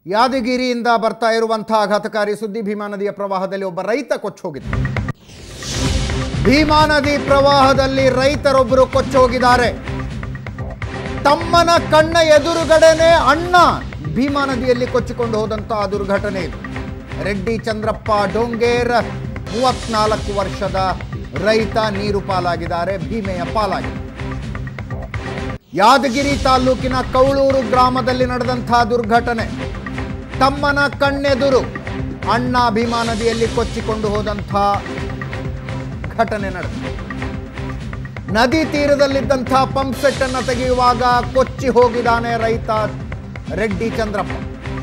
ಯಾದಗಿರಿಯಿಂದ ಬರ್ತಾ ಇರುವಂತಹ ಆಘಾತಕಾರಿ ಸುದ್ದಿ ಭೀಮಾ ನದಿಯ ಪ್ರವಾಹದಲ್ಲಿ ಒಬ್ಬ ರೈತ ಕೊಚ್ಚಿ ಹೋಗಿದ್ದ ಭೀಮಾ ನದಿ ಪ್ರವಾಹದಲ್ಲಿ ರೈತರೊಬ್ಬರು ಕೊಚ್ಚಿ ಹೋಗಿದ್ದಾರೆ ತಮ್ಮನ ಕಣ್ಣ ಎದುರುಗಡೆನೆ ಅಣ್ಣ ಭೀಮಾ ನದಿಯಲ್ಲಿ ಕೊಚ್ಚಿಕೊಂಡು ಹೋದಂತಹ ದುರ್ಘಟನೆ ಇದು ರೆಡ್ಡಿ ಚಂದ್ರಪ್ಪ ಡೋಂಗೇರ್ ಮೂವತ್ನಾಲ್ಕು ವರ್ಷದ ರೈತ ನೀರು ಪಾಲಾಗಿದ್ದಾರೆ ಭೀಮೆಯ ಪಾಲಾಗಿದೆ ಯಾದಗಿರಿ ತಾಲೂಕಿನ ಕೌಳೂರು ಗ್ರಾಮದಲ್ಲಿ ನಡೆದಂತಹ ದುರ್ಘಟನೆ ತಮ್ಮನ ಕಣ್ಣೆದುರು ಅಣ್ಣ ಭೀಮಾ ನದಿಯಲ್ಲಿ ಕೊಚ್ಚಿಕೊಂಡು ಹೋದಂಥ ಘಟನೆ ನಡೆದಿದೆ ನದಿ ತೀರದಲ್ಲಿದ್ದಂಥ ಪಂಪ್ ಸೆಟ್ ಅನ್ನು ತೆಗೆಯುವಾಗ ಕೊಚ್ಚಿ ಹೋಗಿದ್ದಾನೆ ರೈತ ರೆಡ್ಡಿ ಚಂದ್ರಪ್ಪ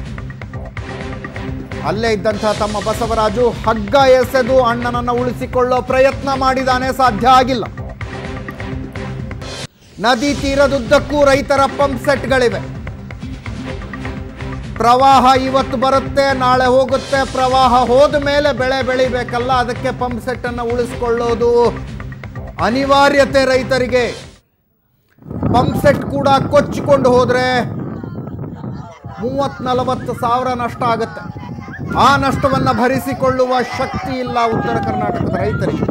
ಅಲ್ಲೇ ಇದ್ದಂಥ ತಮ್ಮ ಬಸವರಾಜು ಹಗ್ಗ ಎಸೆದು ಅಣ್ಣನನ್ನು ಉಳಿಸಿಕೊಳ್ಳೋ ಪ್ರಯತ್ನ ಮಾಡಿದಾನೆ ಸಾಧ್ಯ ಆಗಿಲ್ಲ ನದಿ ತೀರದುದ್ದಕ್ಕೂ ರೈತರ ಪಂಪ್ ಸೆಟ್ಗಳಿವೆ ಪ್ರವಾಹ ಇವತ್ತು ಬರುತ್ತೆ ನಾಳೆ ಹೋಗುತ್ತೆ ಪ್ರವಾಹ ಹೋದ ಮೇಲೆ ಬೆಳೆ ಬೆಳಿಬೇಕಲ್ಲ ಅದಕ್ಕೆ ಪಂಪ್ ಸೆಟ್ ಅನ್ನು ಉಳಿಸ್ಕೊಳ್ಳೋದು ಅನಿವಾರ್ಯತೆ ರೈತರಿಗೆ ಪಂಪ್ ಸೆಟ್ ಕೂಡ ಕೊಚ್ಚಿಕೊಂಡು ಹೋದ್ರೆ ಮೂವತ್ ನಲವತ್ತು ಸಾವಿರ ನಷ್ಟ ಆಗುತ್ತೆ ಆ ನಷ್ಟವನ್ನು ಭರಿಸಿಕೊಳ್ಳುವ ಶಕ್ತಿ ಇಲ್ಲ ಉತ್ತರ ಕರ್ನಾಟಕದ ರೈತರಿಗೆ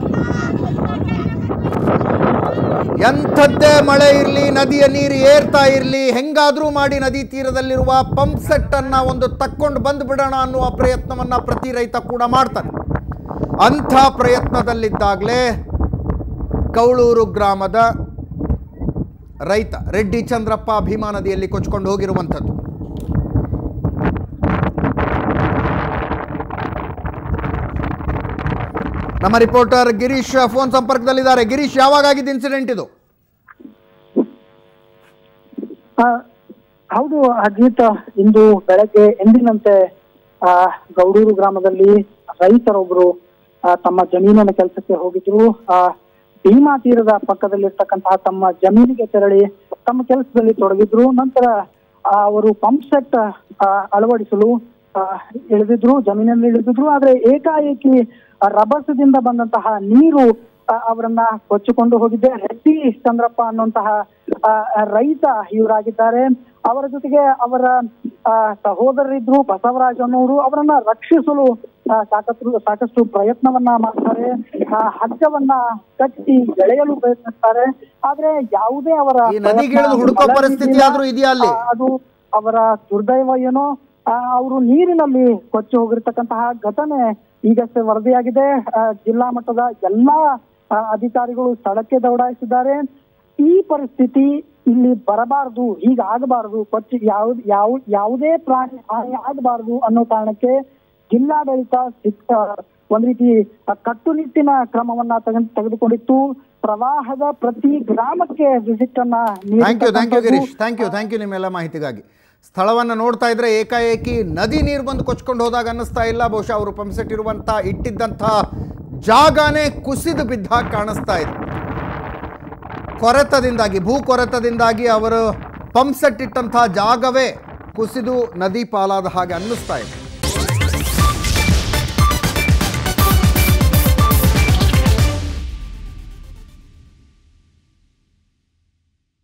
ಎಂಥದ್ದೇ ಮಳೆ ಇರಲಿ ನದಿಯ ನೀರು ಏರ್ತಾ ಇರಲಿ ಹೆಂಗಾದ್ರೂ ಮಾಡಿ ನದಿ ತೀರದಲ್ಲಿರುವ ಪಂಪ್ ಸೆಟ್ ಅನ್ನ ಒಂದು ತಕ್ಕೊಂಡು ಬಂದು ಬಿಡೋಣ ಅನ್ನುವ ಪ್ರಯತ್ನವನ್ನ ಪ್ರತಿ ರೈತ ಕೂಡ ಮಾಡ್ತಾನೆ ಅಂಥ ಪ್ರಯತ್ನದಲ್ಲಿದ್ದಾಗಲೇ ಕೌಳೂರು ಗ್ರಾಮದ ರೈತ ರೆಡ್ಡಿ ಚಂದ್ರಪ್ಪ ಭೀಮಾ ನದಿಯಲ್ಲಿ ಕೊಚ್ಕೊಂಡು ಹೋಗಿರುವಂಥದ್ದು ನಮ್ಮ ರಿಪೋರ್ಟರ್ ಗಿರೀಶ್ ಫೋನ್ ಸಂಪರ್ಕದಲ್ಲಿದ್ದಾರೆ ಗಿರೀಶ್ ಯಾವಾಗ ಆಗಿದ್ದ ಇನ್ಸಿಡೆಂಟ್ ಇದು ಆ, ಹೌದು ಅಜಿತ್ ಇಂದು ಬೆಳಗ್ಗೆ ಎಂದಿನಂತೆ ಆ, ಗೌಡೂರು ಗ್ರಾಮದಲ್ಲಿ ರೈತರೊಬ್ರು ಆ, ತಮ್ಮ ಜಮೀನಿನ ಕೆಲಸಕ್ಕೆ ಹೋಗಿದ್ರು ಆ, ಭೀಮಾ ತೀರದ ಪಕ್ಕದಲ್ಲಿರ್ತಕ್ಕಂತಹ ತಮ್ಮ ಜಮೀನಿಗೆ ತೆರಳಿ ತಮ್ಮ ಕೆಲಸದಲ್ಲಿ ತೊಡಗಿದ್ರು ನಂತರ ಆ, ಅವರು ಪಂಪ್ ಸೆಟ್ ಆ, ಅಳವಡಿಸಲು ಆ, ಇಳಿದಿದ್ರು ಜಮೀನಲ್ಲಿ ಇಳಿದಿದ್ರು ಆದ್ರೆ ಏಕಾಏಕಿ ಆ, ರಭಸದಿಂದ ಬಂದಂತಹ ನೀರು ಆ, ಅವರನ್ನ ಕೊಚ್ಚಿಕೊಂಡು ಹೋಗಿದ್ದೆ ರೆಡ್ಡಿ ಚಂದ್ರಪ್ಪ ಅನ್ನುವಂತಹ ಆ, ರೈತ ಇವರಾಗಿದ್ದಾರೆ ಅವರ ಜೊತೆಗೆ ಅವರ ಆ, ಸಹೋದರರಿದ್ರು ಬಸವರಾಜ್ ಅನ್ನೋರು ಅವರನ್ನ ರಕ್ಷಿಸಲು ಆ, ಸಾಕಷ್ಟು ಸಾಕಷ್ಟು ಪ್ರಯತ್ನವನ್ನ ಮಾಡ್ತಾರೆ ಆ, ಹಗ್ಗವನ್ನ ಕಟ್ಟಿ ಎಳೆಯಲು ಪ್ರಯತ್ನಿಸ್ತಾರೆ ಆದ್ರೆ ಯಾವುದೇ ಅವರ ಈ ನದಿಗಿಳಿದು ಪ್ರಯತ್ನ ಹುಡುಕೋ ಫಲ ಪರಿಸ್ಥಿತಿ ನೀಡಿಲ್ಲ. ಆದ್ರೂ ಇದೆಯಾ ಅಲ್ಲಿ? ಆ, ಅದು ಅವರ ದುರ್ದೈವ ಏನೋ ಅವರು ನೀರಿನಲ್ಲಿ ಕೊಚ್ಚಿ ಹೋಗಿರ್ತಕ್ಕಂತಹ ಘಟನೆ ಈಗಷ್ಟೇ ವರದಿಯಾಗಿದೆ ಆ, ಜಿಲ್ಲಾ ಮಟ್ಟದ ಎಲ್ಲಾ ಆ, ಅಧಿಕಾರಿಗಳು ಸ್ಥಳಕ್ಕೆ ದೌಡಾಯಿಸಿದ್ದಾರೆ ಈ ಪರಿಸ್ಥಿತಿ ಇಲ್ಲಿ ಬರಬಾರದು ಹೀಗಾಗಬಾರದು ಕೊಚ್ಚಿ ಯಾವ ಯಾವ ಯಾವುದೇ ಪ್ರಾಣಿ ಹಾನಿ ಆಗಬಾರದು ಅನ್ನೋ ಕಾರಣಕ್ಕೆ ಜಿಲ್ಲಾಡಳಿತ ಸಿಕ್ಕ ಒಂದ್ ರೀತಿ ಆ, ಕಟ್ಟುನಿಟ್ಟಿನ ಕ್ರಮವನ್ನ ತೆಗೆ- ತೆಗೆದುಕೊಂಡಿತ್ತು ಪ್ರವಾಹದ ಪ್ರತಿ ಗ್ರಾಮಕ್ಕೆ ವಿಸಿಟ್ ಅನ್ನ ಥ್ಯಾಂಕ್ ಯು ಥ್ಯಾಂಕ್ ಯು ನೀಡಿರ್ತಕ್ಕಂಥದ್ದು. Girish thank you thank you ನಿಮ್ಮೆಲ್ಲ ಮಾಹಿತಿಗಾಗಿ ಸ್ಥಳವನ್ನು ನೋಡ್ತಾ ಇದ್ರೆ ಏಕಾಏಕಿ ನದಿ ನೀರು ಬಂದು ಕೊಚ್ಕೊಂಡು ಹೋದಾಗ ಅನ್ನಿಸ್ತಾ ಇಲ್ಲ ಬಹುಶಃ ಅವರು ಪಂಪ್ ಸೆಟ್ ಇರುವಂಥ ಇಟ್ಟಿದ್ದಂಥ ಜಾಗನೇ ಕುಸಿದು ಬಿದ್ದ ಹಾಗೆ ಕಾಣಿಸ್ತಾ ಇದೆ ಕೊರೆತದಿಂದಾಗಿ ಭೂ ಕೊರೆತದಿಂದಾಗಿ ಅವರು ಪಂಪ್ ಸೆಟ್ ಇಟ್ಟಂಥ ಜಾಗವೇ ಕುಸಿದು ನದಿ ಪಾಲಾದ ಹಾಗೆ ಅನ್ನಿಸ್ತಾ ಇದೆ